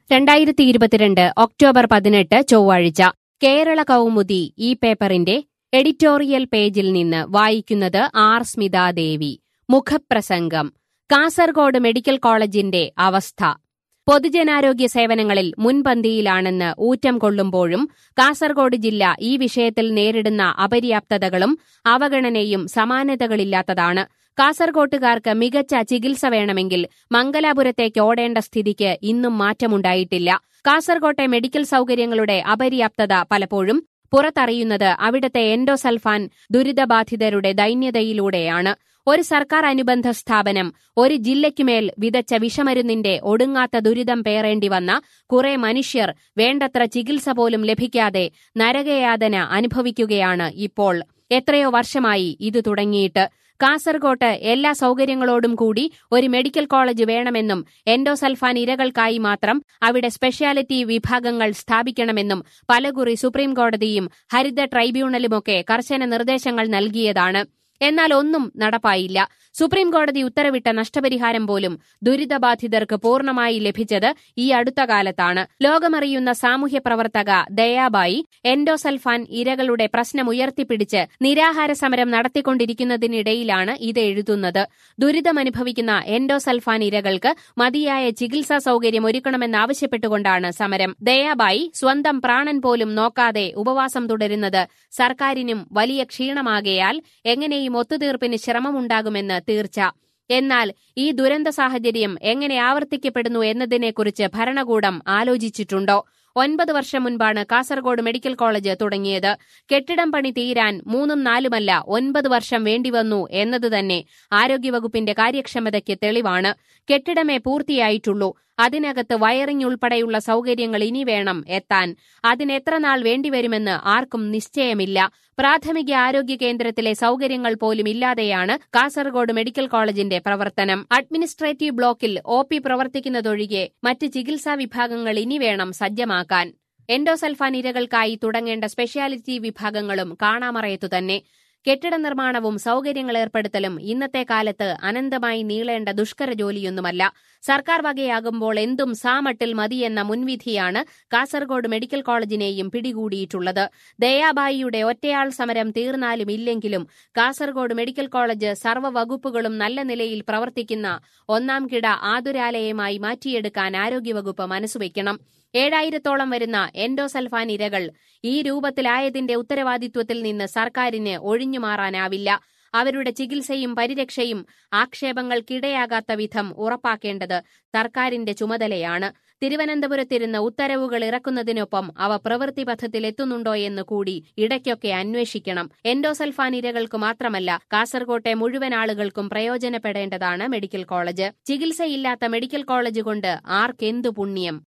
രണ്ടായിരത്തി ഇരുപത്തിരണ്ട് ഒക്ടോബർ പതിനെട്ട് ചൊവ്വാഴ്ച കേരള കൗമുദി ഈ പേപ്പറിന്റെ എഡിറ്റോറിയൽ പേജിൽ നിന്ന് വായിക്കുന്നത് ആർ സ്മിതാദേവി മുഖപ്രസംഗം കാസർഗോഡ് മെഡിക്കൽ കോളേജിന്റെ അവസ്ഥ പൊതുജനാരോഗ്യ സേവനങ്ങളിൽ മുൻപന്തിയിലാണെന്ന് ഊറ്റം കൊള്ളുമ്പോഴും കാസർഗോഡ് ജില്ല ഈ വിഷയത്തിൽ നേരിടുന്ന അപര്യാപ്തതകളും അവഗണനയും സമാനതകളില്ലാത്തതാണ് കാസർകോട്ടുകാർക്ക് മികച്ച ചികിത്സ വേണമെങ്കിൽ മംഗലാപുരത്തേക്ക് ഓടേണ്ട സ്ഥിതിക്ക് ഇന്നും മാറ്റമുണ്ടായിട്ടില്ല കാസർകോട്ടെ മെഡിക്കൽ സൗകര്യങ്ങളുടെ അപര്യാപ്തത പലപ്പോഴും പുറത്തറിയുന്നത് അവിടുത്തെ എൻഡോസൾഫാൻ ദുരിതബാധിതരുടെ ദൈന്യതയിലൂടെയാണ് ഒരു സർക്കാർ അനുബന്ധ സ്ഥാപനം ഒരു ജില്ലയ്ക്കുമേൽ വിതച്ച വിഷമരുന്നിന്റെ ഒടുങ്ങാത്ത ദുരിതം പേറേണ്ടി വന്ന കുറെ മനുഷ്യർ വേണ്ടത്ര ചികിത്സ പോലും ലഭിക്കാതെ നരകയാതന അനുഭവിക്കുകയാണ് ഇപ്പോൾ എത്രയോ വർഷമായി ഇത് തുടങ്ങിയിട്ട് കാസർകോട്ട് എല്ലാ സൗകര്യങ്ങളോടും കൂടി ഒരു മെഡിക്കൽ കോളേജ് വേണമെന്നും എൻഡോസൾഫാൻ ഇരകൾക്കായി മാത്രം അവിടെ സ്പെഷ്യാലിറ്റി വിഭാഗങ്ങൾ സ്ഥാപിക്കണമെന്നും പലകുറി സുപ്രീം കോടതിയും ഹരിത ട്രൈബ്യൂണലുമൊക്കെ കർശന നിർദ്ദേശങ്ങൾ നൽകിയതാണ് എന്നാൽ ഒന്നും നടപ്പായില്ല സുപ്രീം കോടതി ഉത്തരവിട്ട നഷ്ടപരിഹാരം പോലും ദുരിതബാധിതർക്ക് പൂർണ്ണമായി ലഭിച്ചത് ഈ അടുത്ത കാലത്താണ് ലോകമറിയുന്ന സാമൂഹ്യ പ്രവർത്തക ദയാബായി എൻഡോസൾഫാൻ ഇരകളുടെ പ്രശ്നം ഉയർത്തിപ്പിടിച്ച് നിരാഹാര സമരം നടത്തിക്കൊണ്ടിരിക്കുന്നതിനിടയിലാണ് ഇത് എഴുതുന്നത് ദുരിതമനുഭവിക്കുന്ന എൻഡോസൾഫാൻ ഇരകൾക്ക് മതിയായ ചികിത്സാ സൗകര്യം ഒരുക്കണമെന്നാവശ്യപ്പെട്ടുകൊണ്ടാണ് സമരം ദയാബായി സ്വന്തം പ്രാണൻ പോലും നോക്കാതെ ഉപവാസം തുടരുന്നത് സർക്കാരിനും വലിയ ക്ഷീണമാകയാൽ എങ്ങനെയും ഒത്തുതീർപ്പിന് ശ്രമമുണ്ടാകുമെന്ന് തീർച്ച എന്നാൽ ഈ ദുരന്ത സാഹചര്യം എങ്ങനെ ആവർത്തിക്കപ്പെടുന്നു എന്നതിനെക്കുറിച്ച് ഭരണകൂടം ആലോചിച്ചിട്ടുണ്ടോ ഒൻപത് വർഷം മുൻപാണ് കാസർഗോഡ് മെഡിക്കൽ കോളേജ് തുടങ്ങിയത് കെട്ടിടം പണി തീരാൻ മൂന്നും നാലുമല്ല ഒൻപത് വർഷം വേണ്ടിവന്നു എന്നത് തന്നെ ആരോഗ്യവകുപ്പിന്റെ കാര്യക്ഷമതയ്ക്ക് തെളിവാണ് കെട്ടിടമേ പൂർത്തിയായിട്ടുള്ളൂ അതിനകത്ത് വയറിംഗ് ഉൾപ്പെടെയുള്ള സൗകര്യങ്ങൾ ഇനി വേണം എത്താൻ അതിനെത്ര നാൾ വേണ്ടിവരുമെന്ന് ആർക്കും നിശ്ചയമില്ല പ്രാഥമിക ആരോഗ്യ കേന്ദ്രത്തിലെ സൗകര്യങ്ങൾ പോലും ഇല്ലാതെയാണ് കാസർഗോഡ് മെഡിക്കൽ കോളേജിന്റെ പ്രവർത്തനം അഡ്മിനിസ്ട്രേറ്റീവ് ബ്ലോക്കിൽ ഒ പി പ്രവർത്തിക്കുന്നതൊഴികെ മറ്റ് ചികിത്സാ വിഭാഗങ്ങൾ ഇനി വേണം സജ്ജമാക്കാൻ എൻഡോസൾഫാൻ ഇരകൾക്കായി തുടങ്ങേണ്ട സ്പെഷ്യാലിറ്റി വിഭാഗങ്ങളും കാണാമറയത്തു തന്നെ കെട്ടിട നിർമ്മാണവും സൗകര്യങ്ങൾ ഏർപ്പെടുത്തലും ഇന്നത്തെ കാലത്ത് അനന്തമായി നീളേണ്ട ദുഷ്കര ജോലിയൊന്നുമല്ല സർക്കാർ വകയാകുമ്പോൾ എന്തും സാമട്ടിൽ മതിയെന്ന മുൻവിധിയാണ് കാസർഗോഡ് മെഡിക്കൽ കോളേജിനെയും പിടികൂടിയിട്ടുള്ളത് ദയാബായിയുടെ ഒറ്റയാൾ സമരം തീർന്നാലും ഇല്ലെങ്കിലും കാസർഗോഡ് മെഡിക്കൽ കോളേജ് സർവ്വ വകുപ്പുകളും നല്ല നിലയിൽ പ്രവർത്തിക്കുന്ന ഒന്നാം കിട ആതുരാലയമായി മാറ്റിയെടുക്കാൻ ആരോഗ്യവകുപ്പ് മനസ്സുവെക്കണം ഏഴായിരത്തോളം വരുന്ന എൻഡോസൾഫാൻ ഇരകൾ ഈ രൂപത്തിലായതിന്റെ ഉത്തരവാദിത്വത്തിൽ നിന്ന് സർക്കാരിന് ഒഴിഞ്ഞുമാറാനാവില്ല അവരുടെ ചികിത്സയും പരിരക്ഷയും ആക്ഷേപങ്ങൾക്കിടയാകാത്ത വിധം ഉറപ്പാക്കേണ്ടത് സർക്കാരിന്റെ ചുമതലയാണ് തിരുവനന്തപുരത്തിരുന്ന് ഉത്തരവുകൾ ഇറക്കുന്നതിനൊപ്പം അവ പ്രവൃത്തി പഥത്തിലെത്തുന്നുണ്ടോ എന്ന് കൂടി ഇടയ്ക്കൊക്കെ അന്വേഷിക്കണം എൻഡോസൾഫാൻ ഇരകൾക്ക് മാത്രമല്ല കാസർകോട്ടെ മുഴുവൻ ആളുകൾക്കും പ്രയോജനപ്പെടേണ്ടതാണ് മെഡിക്കൽ കോളേജ് ചികിത്സയില്ലാത്ത മെഡിക്കൽ കോളേജ് കൊണ്ട് ആർക്കെന്തു പുണ്യം